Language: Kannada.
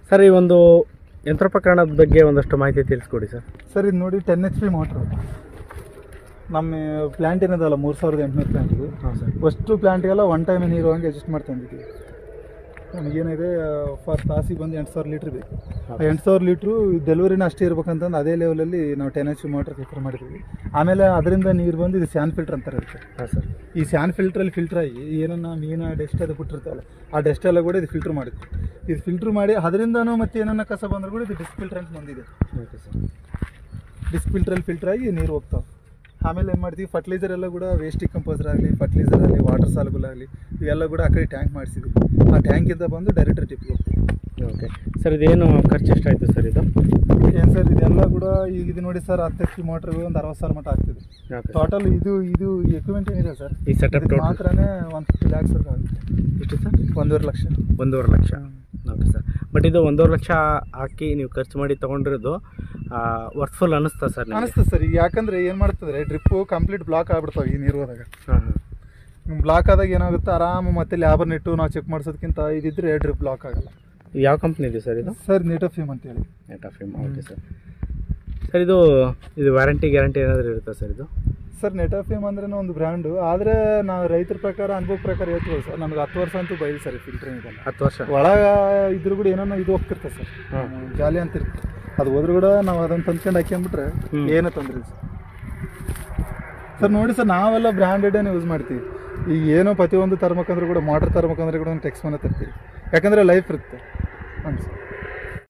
ಸರ್ ಈ ಒಂದು ಯಂತ್ರೋಪಕರಣದ ಬಗ್ಗೆ ಒಂದಷ್ಟು ಮಾಹಿತಿ ತಿಳಿಸ್ಕೊಡಿ ಸರ್ ಸರ್ ಇದು ನೋಡಿ ಟೆನ್ ಎಚ್ ಪಿ ಮೋಟ್ರು ನಮ್ಮ ಪ್ಲ್ಯಾಂಟ್ ಏನದಲ್ಲ ಮೂರು ಸಾವಿರದ ಎಂಟುನೂರು ಪ್ಲ್ಯಾಂಟ್ ಇದು ಹಾಂ ಸರ್ ಅಷ್ಟು ಪ್ಲ್ಯಾಂಟ್ಗೆಲ್ಲ ಒನ್ ಟೈಮ್ ನೀರು ಹಂಗೆ ಅಡ್ಜಸ್ಟ್ ಮಾಡ್ತಂದಿದ್ದೀವಿ ನಮಗೇನಿದೆ ಫರ್ ತಾಸಿಗೆ ಬಂದು ಎಂಟು ಸಾವಿರ ಲೀಟ್ರ್ ಬೇಕು ಆ ಎಂಟು ಸಾವಿರ ಲೀಟ್ರು ಡೆಲಿವರಿನ ಅಷ್ಟೇ ಇರ್ಬೇಕಂತಂದು ಅದೇ ಲೆವೆಲಲ್ಲಿ ನಾವು ten H P motor prefer ಮಾಡಿದ್ವಿ ಆಮೇಲೆ ಅದರಿಂದ ನೀರು ಬಂದು ಇದು ಸ್ಯಾನ್ ಫಿಲ್ಟರ್ ಅಂತಾರೆ ಅದಕ್ಕೆ ಹಾಂ ಸರ್ ಈ ಸ್ಯಾನ್ ಫಿಲ್ಟ್ರಲ್ಲಿ ಫಿಲ್ಟರ್ ಆಗಿ ಏನನ್ನ ಮೀನ ಡೆಸ್ಟ್ ಅದು ಬಿಟ್ಟಿರ್ತಾವಲ್ಲ ಆ ಡೆಸ್ಟ್ ಎಲ್ಲ ಕೂಡ ಇದು ಫಿಲ್ಟರ್ ಮಾಡುತ್ತೆ ಇದು ಫಿಲ್ಟರ್ ಮಾಡಿ ಅದರಿಂದನೂ ಮತ್ತೆ ಏನನ್ನ ಕಸ ಬಂದರೂ ಕೂಡ ಇದು ಡಿಸ್ ಫಿಲ್ಟರ್ ಅಂತ ಬಂದಿದೆ ಓಕೆ ಸರ್ ಡಿಸ್ ಫಿಲ್ಟ್ರಲ್ಲಿ ಫಿಲ್ಟರ್ ಆಗಿ ನೀರು ಹೋಗ್ತಾವೆ ಆಮೇಲೆ ಏನು ಮಾಡ್ತೀವಿ ಫರ್ಟಿಲೈಸರ್ ಎಲ್ಲ ಕೂಡ ವೇಸ್ಟ್ ಕಂಪೋಸರ್ ಆಗಲಿ ಫರ್ಟಿಲೈಸರ್ ಆಗಲಿ ವಾಟರ್ ಸಾಲ್ಬಲ್ ಆಗಲಿ ಇವೆಲ್ಲ ಕೂಡ ಆ ಕಡೆ ಟ್ಯಾಂಕ್ ಮಾಡಿಸಿದ್ವಿ ಆ ಟ್ಯಾಂಕಿಂದ ಬಂದು ಡೈರೆಕ್ಟ್ ಟಿಪ್ಗೆ ಹೋಗ್ತೀವಿ ಓಕೆ ಸರ್ ಇದೇನು ಖರ್ಚು ಎಷ್ಟಾಯಿತು ಸರ್ ಇದು ಏನು ಸರ್ ಇದೆಲ್ಲ ಕೂಡ ಈಗ ಇದು ನೋಡಿ ಸರ್ ಹತ್ತು ಎಚ್ ಪಿ ಮೋಟ್ರಿಗೆ ಒಂದು ಅರವತ್ತು ಸಾವಿರ ಮಟ್ಟ ಆಗ್ತಿದೆ ಓಕೆ ಟೋಟಲ್ ಇದು ಇದು ಎಕ್ವಿಪ್ಮೆಂಟ್ ಏನಿದೆ ಸರ್ ಈ ಸೆಟಪ್ ಟೋಟಲ್ ಮಾತ್ರನೇ ಒನ್ ಫಿಫ್ಟಿ ಲ್ಯಾಕ್ಸ್ ಆಗುತ್ತೆ ಎಷ್ಟು ಸರ್ ಒಂದೂವರೆ ಲಕ್ಷ ಒಂದೂವರೆ ಲಕ್ಷ ಓಕೆ ಸರ್ ಬಟ್ ಇದು ಒಂದೂವರೆ ಲಕ್ಷ ಹಾಕಿ ನೀವು ಖರ್ಚು ಮಾಡಿ ತೊಗೊಂಡಿರೋದು ವರ್ತ್ಫುಲ್ ಅನ್ನಿಸ್ತಾ ಸರ್ ನಿಮಗೆ ಅನಿಸ್ತದೆ ಸರ್ ಈಗ ಯಾಕಂದ್ರೆ ಏನು ಮಾಡ್ತದೆ ಡ್ರಿಪ್ಪು ಕಂಪ್ಲೀಟ್ ಬ್ಲಾಕ್ ಆಗ್ಬಿಡ್ತಾವೆ ಈ ನೀರು ಹೋದಾಗ ಹಾಂ ಹಾಂ ಬ್ಲಾಕ್ ಆದಾಗ ಏನಾಗುತ್ತೆ ಆರಾಮ ಮತ್ತೆ ಲ್ಯಾಬರ್ ನೆಟ್ಟು ನಾವು ಚೆಕ್ ಮಾಡಿಸೋದಕ್ಕಿಂತ ಇದಿದ್ರೆ ಡ್ರಿಪ್ ಬ್ಲಾಕ್ ಆಗಲ್ಲ ಯಾವ ಕಂಪ್ನಿ ಇದೆ ಸರ್ ಇದು ಸರ್ ನೆಟೋಫಿಮ್ ಅಂತೇಳಿ Netafim okay sir sir ಇದು ಇದು ವ್ಯಾರಂಟಿ ಗ್ಯಾರಂಟಿ ಏನಾದರೂ ಇರುತ್ತಾ ಸರ್ ಇದು ಸರ್ ನೆಟೋಫಿಮ್ ಅಂದ್ರೆ ಒಂದು ಬ್ರ್ಯಾಂಡು ಆದರೆ ನಾವು ರೈತರ ಪ್ರಕಾರ ಅನುಭವ ಪ್ರಕಾರ ಹೇಳ್ತೀವಿ ಸರ್ ನಮ್ಗೆ ಹತ್ತು ವರ್ಷ ಅಂತೂ ಬೈಲಿ ಸರ್ ಫಿಲ್ಟರ್ ಇದೆಲ್ಲ ಹತ್ತು ವರ್ಷ ಒಳಗ ಇದ್ರ ಕೂಡ ಏನೋ ಇದು ಹೋಗ್ತಿರ್ತದೆ ಸರ್ ಹಾಂ. ಜಾಲಿ ಅಂತ ಇರ್ತದೆ ಅದು ಹೋದ್ರೂ ಕೂಡ ನಾವು ಅದನ್ನು ತಂದ್ಕೊಂಡು ಹಾಕ್ಕೊಂಬಿಟ್ರೆ ಹ್ಮ್. ಏನೂ ತೊಂದರೆ ಇಲ್ಲ ಸರ್ ಸರ್ ನೋಡಿ ಸರ್ ನಾವೆಲ್ಲ ಬ್ರ್ಯಾಂಡೆಡೇನೆ ಯೂಸ್ ಮಾಡ್ತೀವಿ ಈಗ ಏನೋ ಪ್ರತಿಯೊಂದು ತರ್ಬೇಕಂದ್ರೆ ಕೂಡ ಮೋಟ್ರ್ ತರ್ಬೇಕಂದ್ರೆ ಕೂಡ ಒಂದು ಟೆಕ್ಸ್ ಮನೆ ತರ್ತೀವಿ ಯಾಕಂದರೆ ಲೈಫ್ ಇರುತ್ತೆ ಹಾಂ ಸರ್